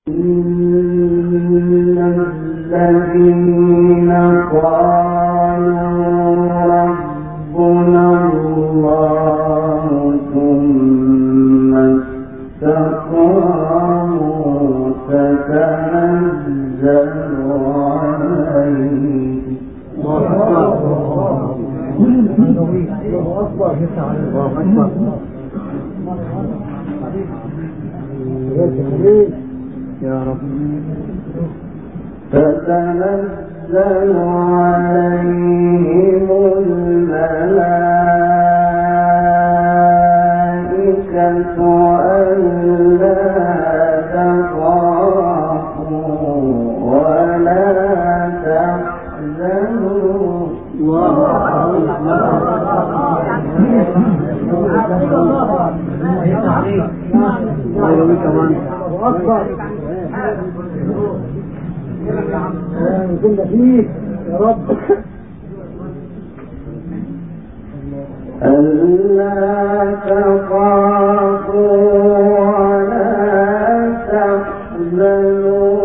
إن الذين قالوا ربنا الله ثم استقاموا تتنزل عليهم يا رب تتنزل عليهم الملائكة ألا تخافوا ولا تحزنوا الله يقوي كمان كنا فيك يا رب ألا تخافوا ولا تحزنوا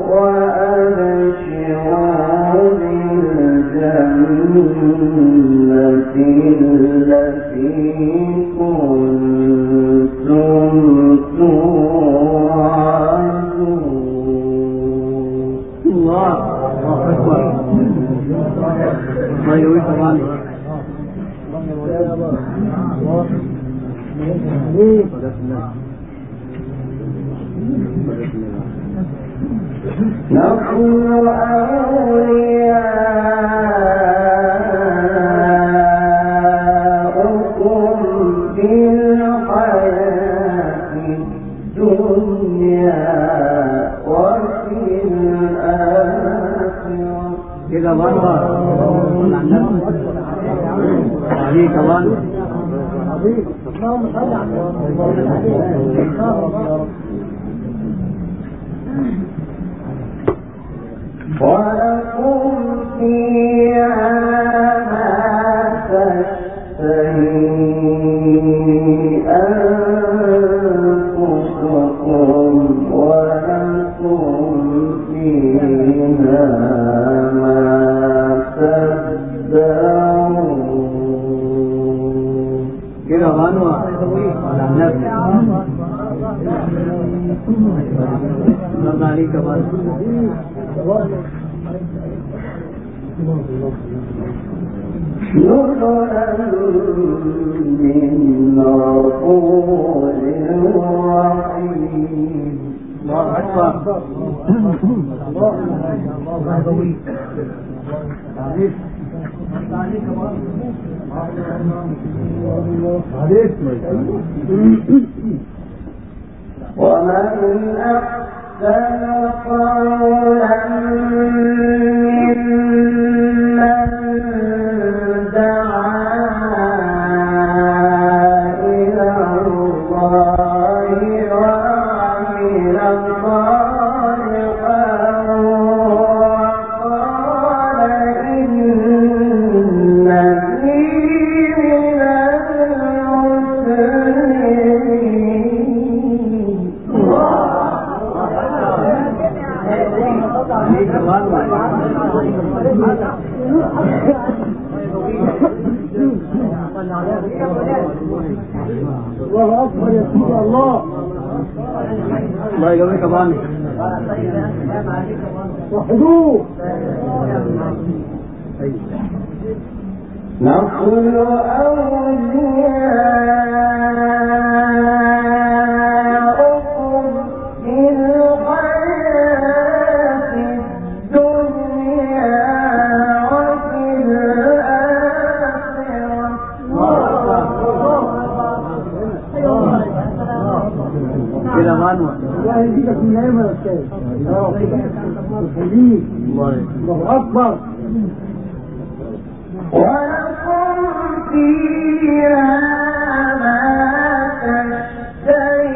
وأبشروا بالجنة التي كنتم توعدون الله الله اكبر الله يقوي كمان نحن أولياؤكم في الحياة الدنيا وفي الآخرة كده مرة صل على النبي عليه كمان ولكم فيها ما تشتهي أنفسكم ولكم فيها ما تدعون كده غنوة على النبي صلى عليه كمان نزلا من غفور رحيم الله أكبر ومن أحسن قولا ممن دعا إلى الله وعمل صالحا وقال إنني من المسلمين عليه كمان الله اكبر يا سيدي الله الله يقوي كمان وحدوه نحن أولياؤكم في الحياة الدنيا وفي الآخرة كده غنوة الله يهديك من الايام يا استاذ يا رب يخليك الله الله اكبر ولكم فيها ما تشتهي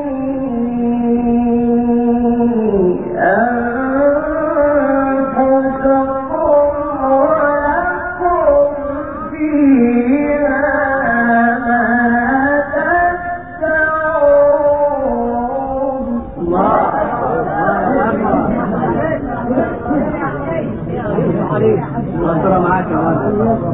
أنفسكم ولكم فيها ما تدعون الله معاك يا ولد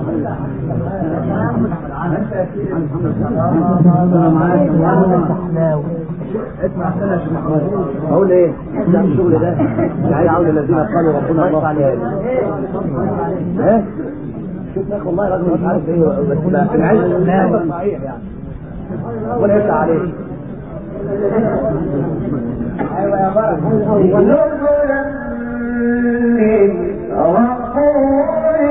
الله معاك يا ولد اسمع سنة يا شيخ محمود اقول ايه؟ ده الشغل ده مش عايز عاوز الذين قالوا ربنا الله عليه ايه؟ شوف يا اخي والله راجل مش عارف ايه بس لا في العلم لا صحيح يعني ولا يفتح عليك ايوه يا بارك نزلا من غفور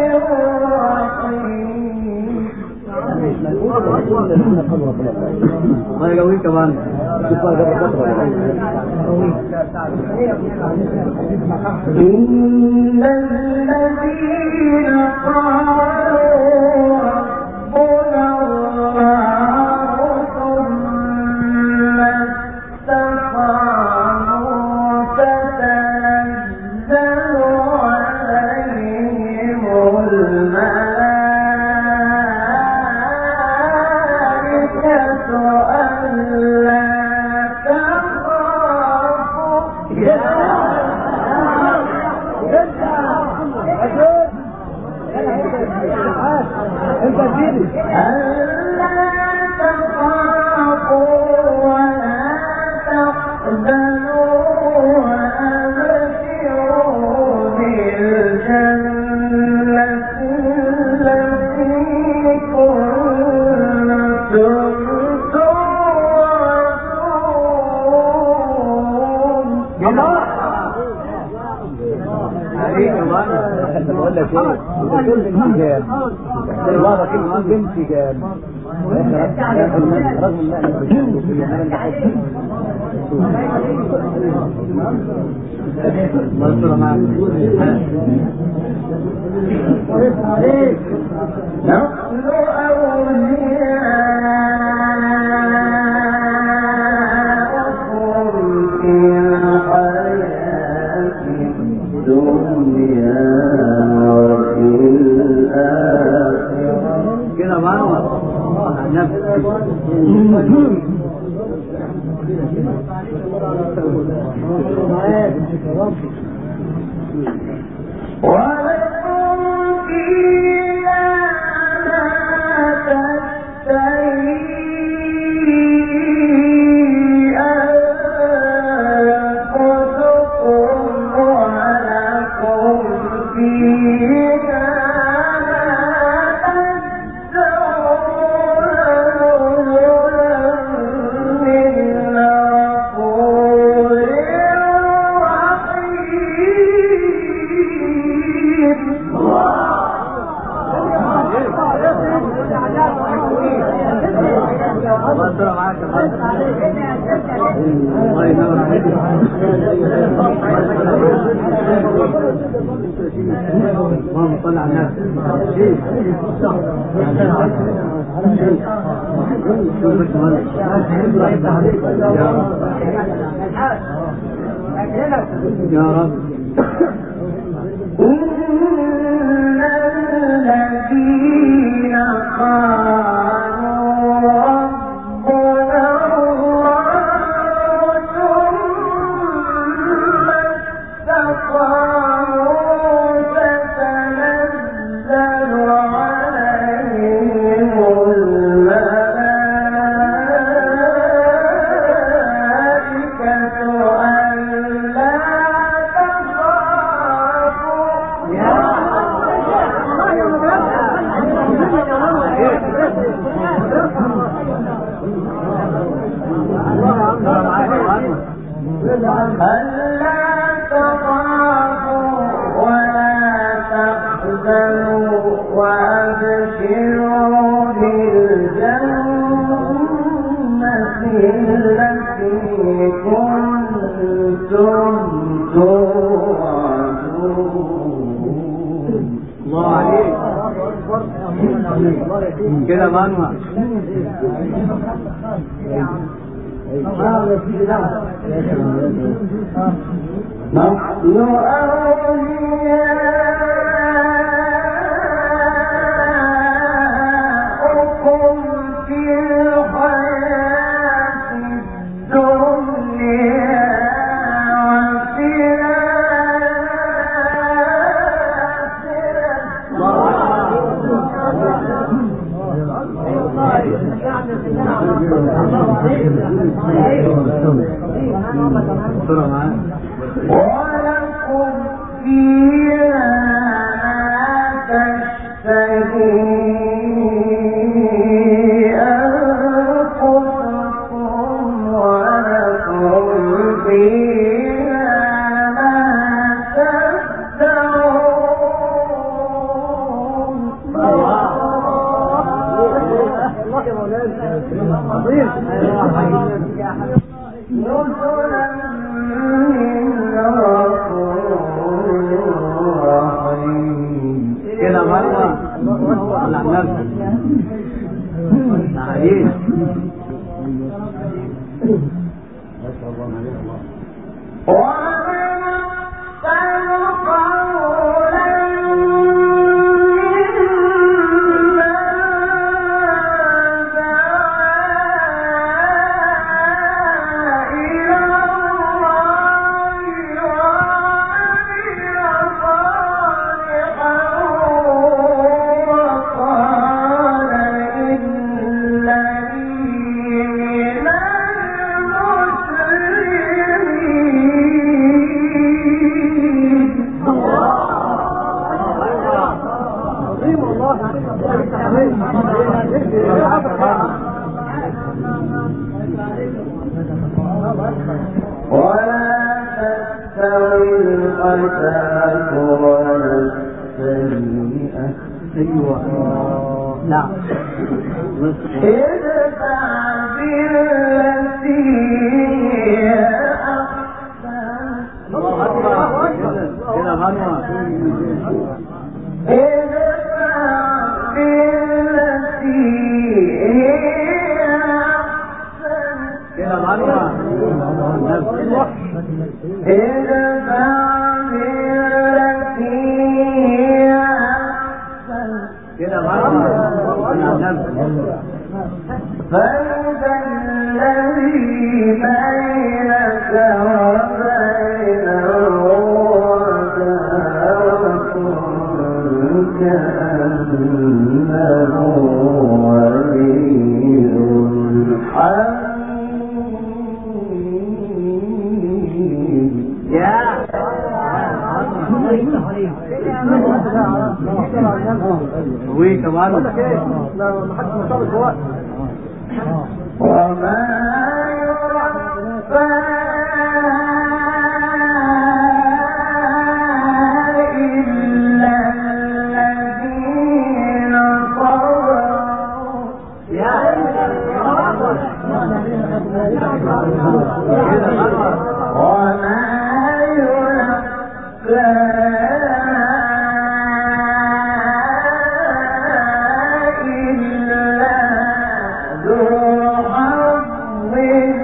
رحيم الله يقويك كمان شوف بقى قبل فترة إن الذين قالوا ربنا الله ثم استقاموا تتنزل عليهم الملائكة ألا انت تجيبي ألا تخافوا ولا تحزنوا وأبشروا بالجنة التي كنتم توعدون عليك كمان انت بقول لك ايه بتقول بنتي جاب الواضح كده بتقول بنتي جاب رغم ان احنا بنشوف في انا الله يستر معاك نحن أولياؤكم في الحياة الدنيا وفي الآخرة كده معانا نفس ولكم فيها ما تشتهي أنفسكم ولكم فيها ما تدعون من غفور رحيم الله يستر معاك يا فندم. الله ينور عليك اللهم صل على النبي شوف كمان يا رب إن الذين قالوا ربنا الله ثم استقاموا تتنزل عليهم الملائكة ألا تخافوا ألا تخافوا ولا تحزنوا وأبشروا بالجنة التي كنتم توعدون الله عليك كده منوع نحن أولياؤكم في الحياة الدنيا وفي الآخرة اقرا معانا ولكم فيها ما تشتهي أنفسكم ولكم فيها ما تدعون الله يا مولانا عظيم نزلا من غفور رحيم كده مرة طلع نفسك تعالين ومن أحسن قولا ممن دعا إلى الله وعمل صالحا وقال إنني من المسلمين عظيم والله ولا تستوي الحسنة ولا السيئة ايوه نعم ادفع بالتي هي أحسن كده غنوة ادفع بالتي هي أحسن كده غنوة نفسك ادفع بالتي هي أحسن كده غنوة نفسك فإذا الذي بينك وبينه عداوة كأنه ولي حميم يا وي كمان ما حدش مصاب الجوال وما يرفع إلا الذين صبروا وما يلقى إلا ذو حظ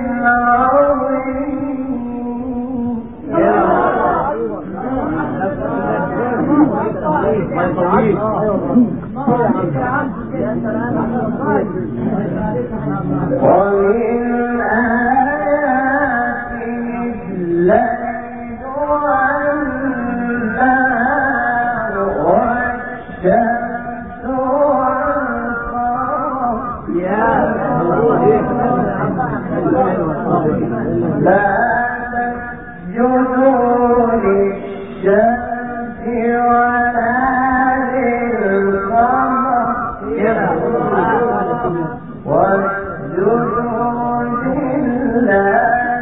عظيم ومن آياته الليل والنهار والشمس والقمر لا تسجدوا للشمس ولا للقمر واسجدوا لله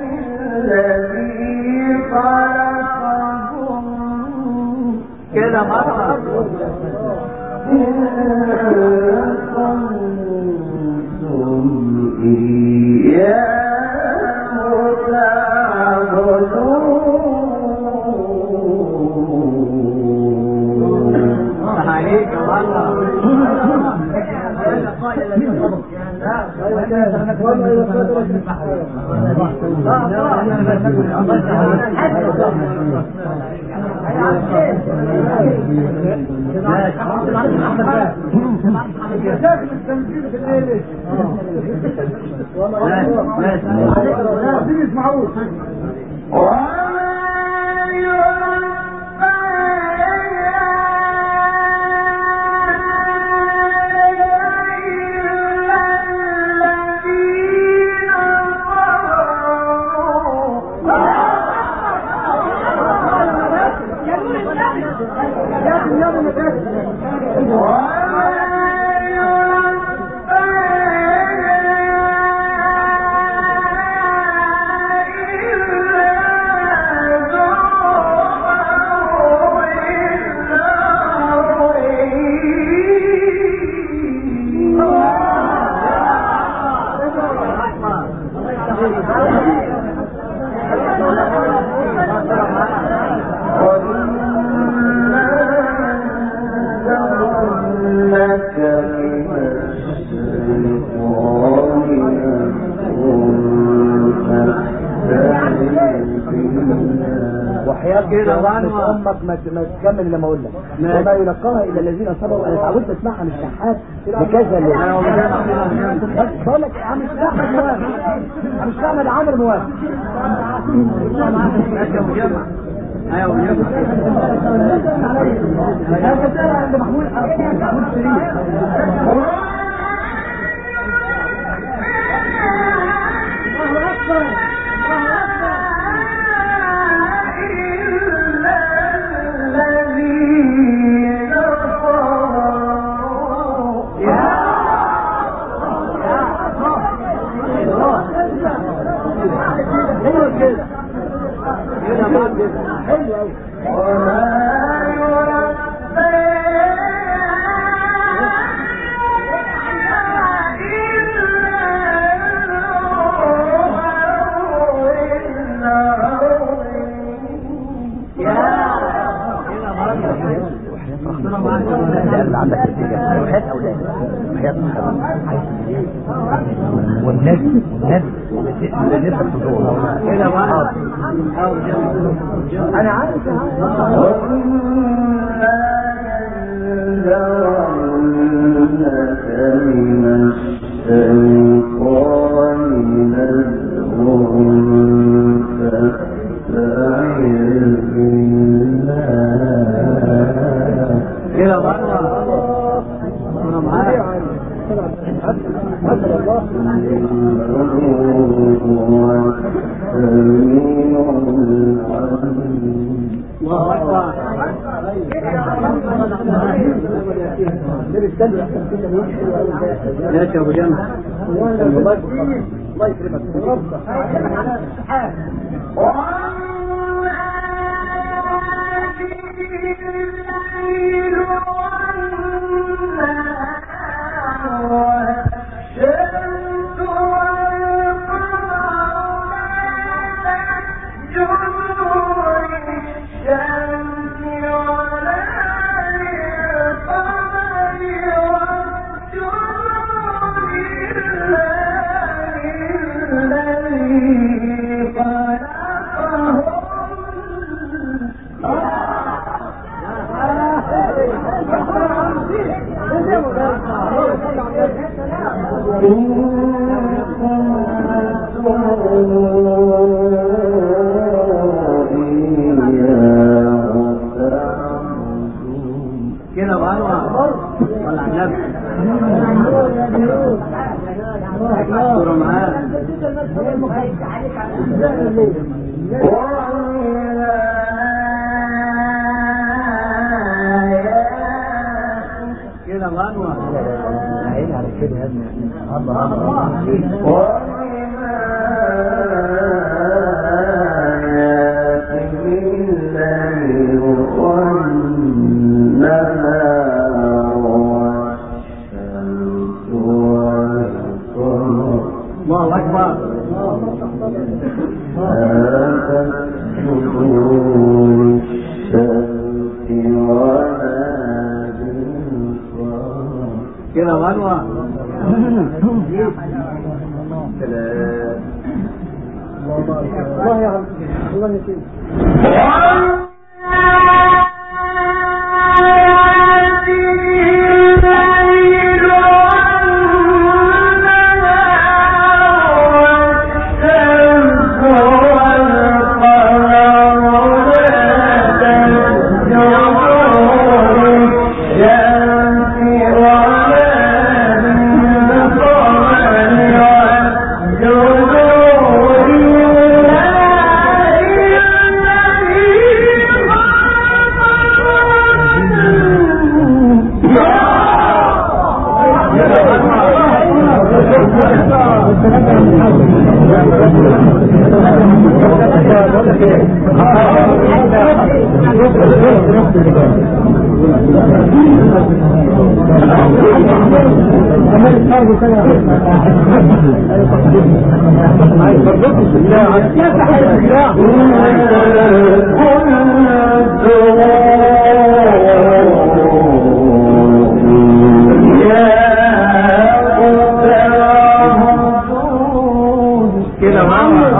الذي خلقهم كده مرة إن كنتم إياه تعبدون عليك والله داخل التنزيل في الليل عايزين يسمعوه وما يلقى إلا الذين صبروا وحياة كده امك ما ما تكمل لما اقول لك وما يلقاها الا الذين صبروا انا اتعودت اسمعها من الشحات بكذا ليه بقول لك عم مش احمد موافق عم مش احمد عامر موافق عندك اتجاه وحياة اولاد وحياة والنبي والنبي نفسك تدور كده بقى انا عارف من الشيطان نزغ فاستعذ بالله كده بقى انا معاك الله اكبر ماشي يا ابو جمع الله يكرمك كده بقى ولا عنب صورة معاه كده بقى عيني على كده يا ابني الله الله الله اكبر كده بلوى الله يا رب الله يسير Yeah. كده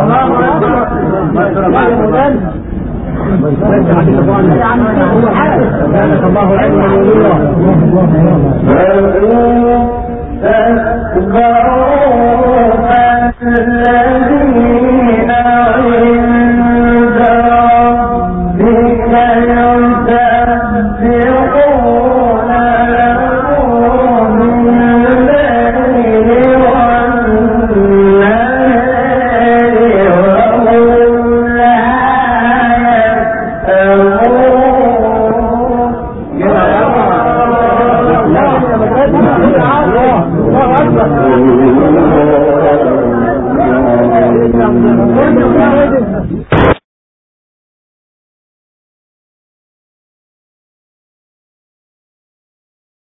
الله فإن تكبروا فالذين